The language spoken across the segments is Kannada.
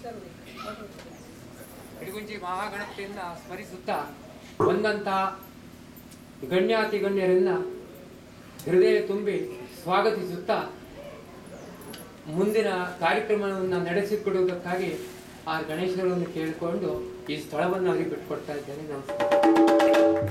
ಇಡಗುಂಜಿ ಮಹಾಗಣಪತಿಯನ್ನ ಸ್ಮರಿಸುತ್ತಾ ಬಂದಂತ ಗಣ್ಯಾತಿ ಗಣ್ಯರನ್ನ ಹೃದಯ ತುಂಬಿ ಸ್ವಾಗತಿಸುತ್ತಾ ಮುಂದಿನ ಕಾರ್ಯಕ್ರಮವನ್ನು ನಡೆಸಿಕೊಡುವುದಕ್ಕಾಗಿ ಆ ಗಣೇಶರನ್ನು ಕೇಳಿಕೊಂಡು ಈ ಸ್ಥಳವನ್ನು ಅವರಿಗೆ ಬಿಟ್ಕೊಡ್ತಾ ಇದ್ದೇನೆ ನಮಸ್ಕಾರ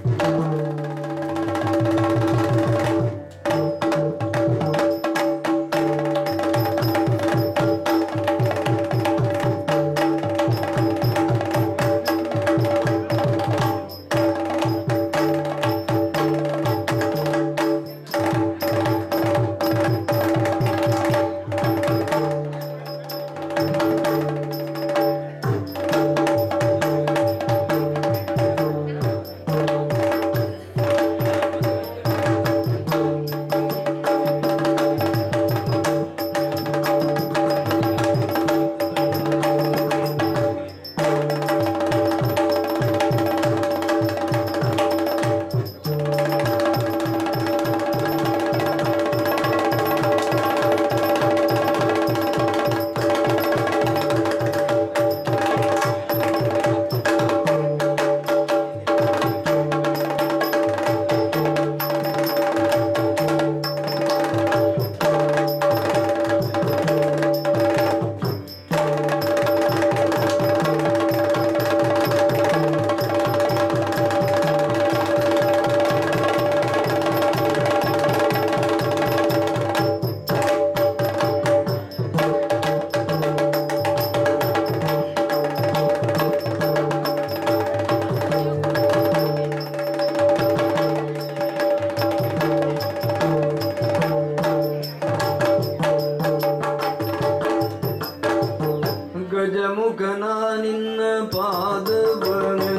ಗಜಮುಖನ ನಿನ್ನ ಪಾದವನೆ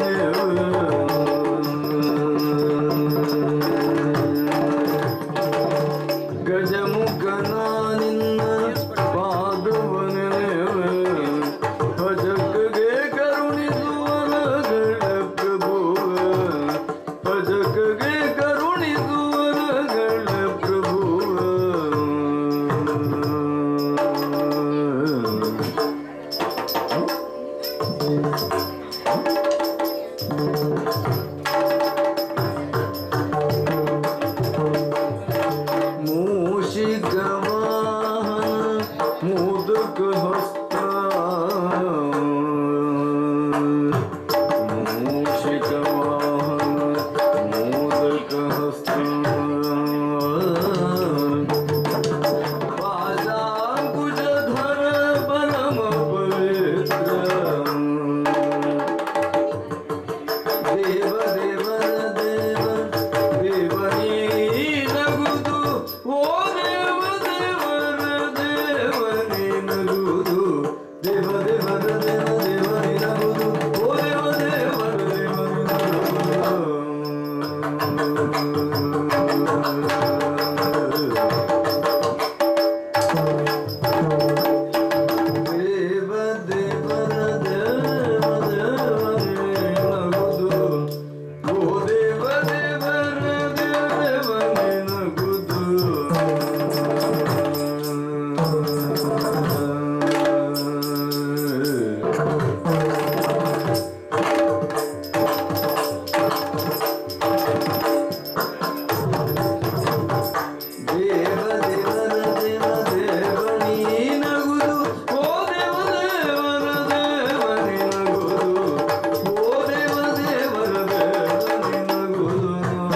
ಗಜಮುಖನ ನಿನ್ನ ಪಾದವನೆ ಭಜಕಗೆ ಕರುಣಿಸುವನ ಗಣ ಪ್ರಭು ಭಜಕಗೆ ಕರುಣಿಸುವನ ಗಣ ಪ್ರಭು ಮೂಷಿಕವಾಹನ ಮೋದಕ ಹಸ್ತ ಮೂಷಿಕವಾಹನ ಮೋದಕ ಹಸ್ತ ಪಾದಾಂಕುಶಧರ ಪರಮ ಪವಿತ್ರ ದೇವ ದೇವರ ದೇವ ದೇವನೇ ನಗುದು ಓ ದೇವ ದೇವರ ದೇವನೇ ನಗುದು ದೇವ ದೇವರ ದೇವ ದೇವನೇ ನಗುದು ಓ ದೇವ ದೇವರ ದೇವನೇ ನಗುದು ದೇವ ದೇವರ ದೇವ ದೇವನೇ ನಗುದು ಓ ದೇವ ದೇವರ ದೇವನೇ ನಗುದು ದೇವ ದೇವರ ದೇವ ದೇವನೇ ನಗುದು ಓ ದೇವ ದೇವರ ದೇವನೇ ನಗುದು ಓ ದೇವ ದೇವರ ದೇವನೇ ನಗುದು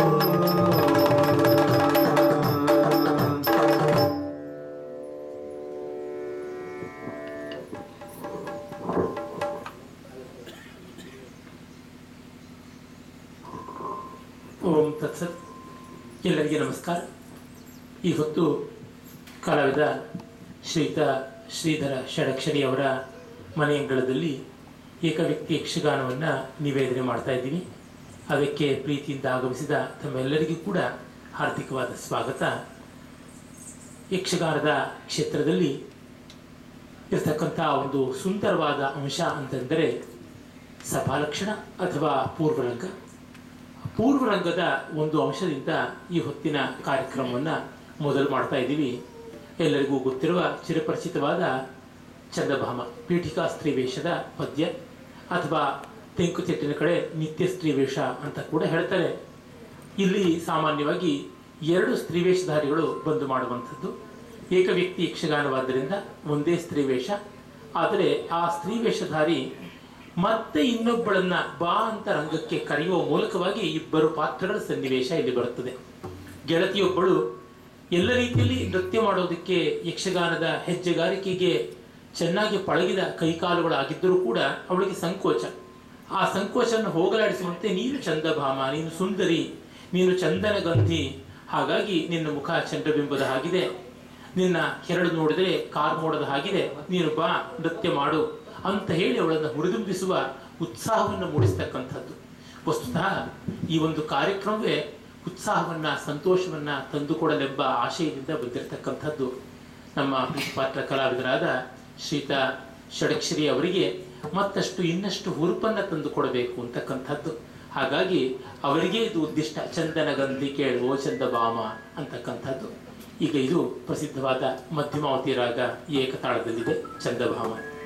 ಓಂ ತತ್ಸತ್ ಎಲ್ಲರಿಗೆ ನಮಸ್ಕಾರ ಈ ಹೊತ್ತು ಕಲಾವಿದ ಶ್ರೀಯುತ ಶ್ರೀಧರ ಷಡಕ್ಷರಿಯವರ ಮನೆಯಂಗಳದಲ್ಲಿ ಏಕವ್ಯಕ್ತಿ ಯಕ್ಷಗಾನವನ್ನು ನಿವೇದನೆ ಮಾಡ್ತಾ ಇದ್ದೀನಿ ಅದಕ್ಕೆ ಪ್ರೀತಿಯಿಂದ ಆಗಮಿಸಿದ ತಮ್ಮೆಲ್ಲರಿಗೂ ಕೂಡ ಹಾರ್ದಿಕವಾದ ಸ್ವಾಗತ ಯಕ್ಷಗಾನದ ಕ್ಷೇತ್ರದಲ್ಲಿ ಇರತಕ್ಕಂಥ ಒಂದು ಸುಂದರವಾದ ಅಂಶ ಅಂತಂದರೆ ಸಭಾಲಕ್ಷಣ ಅಥವಾ ಪೂರ್ವರಂಗ ಪೂರ್ವರಂಗದ ಒಂದು ಅಂಶದಿಂದ ಈ ಹೊತ್ತಿನ ಕಾರ್ಯಕ್ರಮವನ್ನು ಮೊದಲು ಮಾಡ್ತಾ ಇದ್ದೀವಿ ಎಲ್ಲರಿಗೂ ಗೊತ್ತಿರುವ ಚಿರಪರಿಚಿತವಾದ ಚಂದಭಾಮ ಪೀಠಿಕಾ ಸ್ತ್ರೀ ವೇಷದ ಪದ್ಯ ಅಥವಾ ತೆಂಕುತಿಟ್ಟಿನ ಕಡೆ ನಿತ್ಯ ಸ್ತ್ರೀ ವೇಷ ಅಂತ ಕೂಡ ಹೇಳ್ತಾರೆ ಇಲ್ಲಿ ಸಾಮಾನ್ಯವಾಗಿ ಎರಡು ಸ್ತ್ರೀ ವೇಷಧಾರಿಗಳು ಬಂದು ಮಾಡುವಂಥದ್ದು ಏಕವ್ಯಕ್ತಿ ಯಕ್ಷಗಾನವಾದ್ದರಿಂದ ಒಂದೇ ಸ್ತ್ರೀ ವೇಷ ಆದರೆ ಆ ಸ್ತ್ರೀ ವೇಷಧಾರಿ ಮತ್ತೆ ಇನ್ನೊಬ್ಬಳನ್ನ ಬಾ ಅಂತ ರಂಗಕ್ಕೆ ಕರೆಯುವ ಮೂಲಕವಾಗಿ ಇಬ್ಬರು ಪಾತ್ರಗಳ ಸನ್ನಿವೇಶ ಇಲ್ಲಿ ಬರುತ್ತದೆ ಗೆಳತಿಯೊಬ್ಬಳು ಎಲ್ಲ ರೀತಿಯಲ್ಲಿ ನೃತ್ಯ ಮಾಡೋದಕ್ಕೆ ಯಕ್ಷಗಾನದ ಹೆಜ್ಜೆಗಾರಿಕೆಗೆ ಚೆನ್ನಾಗಿ ಪಳಗಿದ ಕೈಕಾಲುಗಳಾಗಿದ್ದರೂ ಕೂಡ ಅವಳಿಗೆ ಸಂಕೋಚ ಆ ಸಂಕೋಚವನ್ನು ಹೋಗಲಾಡಿಸುವಂತೆ ನೀನು ಚಂದಭಾಮ ನೀನು ಸುಂದರಿ ನೀನು ಚಂದನಗಂಧಿ ಹಾಗಾಗಿ ನಿನ್ನ ಮುಖ ಚಂದ್ರಬಿಂಬದ ಹಾಗಿದೆ ನಿನ್ನ ಕೆರಳು ನೋಡಿದರೆ ಕಾರ್ಮೋಡದ ಹಾಗಿದೆ ನೀನು ಬಾ ನೃತ್ಯ ಮಾಡು ಅಂತ ಹೇಳಿ ಅವಳನ್ನು ಹುರಿದುಂಬಿಸುವ ಉತ್ಸಾಹವನ್ನು ಮೂಡಿಸ್ತಕ್ಕಂಥದ್ದು ವಸ್ತುತಃ ಈ ಒಂದು ಕಾರ್ಯಕ್ರಮವೇ ಉತ್ಸಾಹವನ್ನ ಸಂತೋಷವನ್ನ ತಂದುಕೊಡಲೆಂಬ ಆಶಯದಿಂದ ಬಂದಿರತಕ್ಕಂಥದ್ದು ನಮ್ಮ ಪ್ರೀತಿಪಾತ್ರ ಕಲಾವಿದರಾದ ಶ್ರೀತ ಷಡಕ್ಷರಿ ಅವರಿಗೆ ಮತ್ತಷ್ಟು ಇನ್ನಷ್ಟು ಹುರುಪನ್ನ ತಂದುಕೊಡಬೇಕು ಅಂತಕ್ಕಂಥದ್ದು ಹಾಗಾಗಿ ಅವರಿಗೆ ಇದು ಉದ್ದಿಷ್ಟ ಚಂದನ ಗಂಧಿ ಕೇಳುವ ಚಂದಭಾಮ ಅಂತಕ್ಕಂಥದ್ದು ಈಗ ಇದು ಪ್ರಸಿದ್ಧವಾದ ಮಧ್ಯಮಾವತಿ ರಾಗ ಏಕತಾಳದಲ್ಲಿದೆ ಚಂದಭಾಮ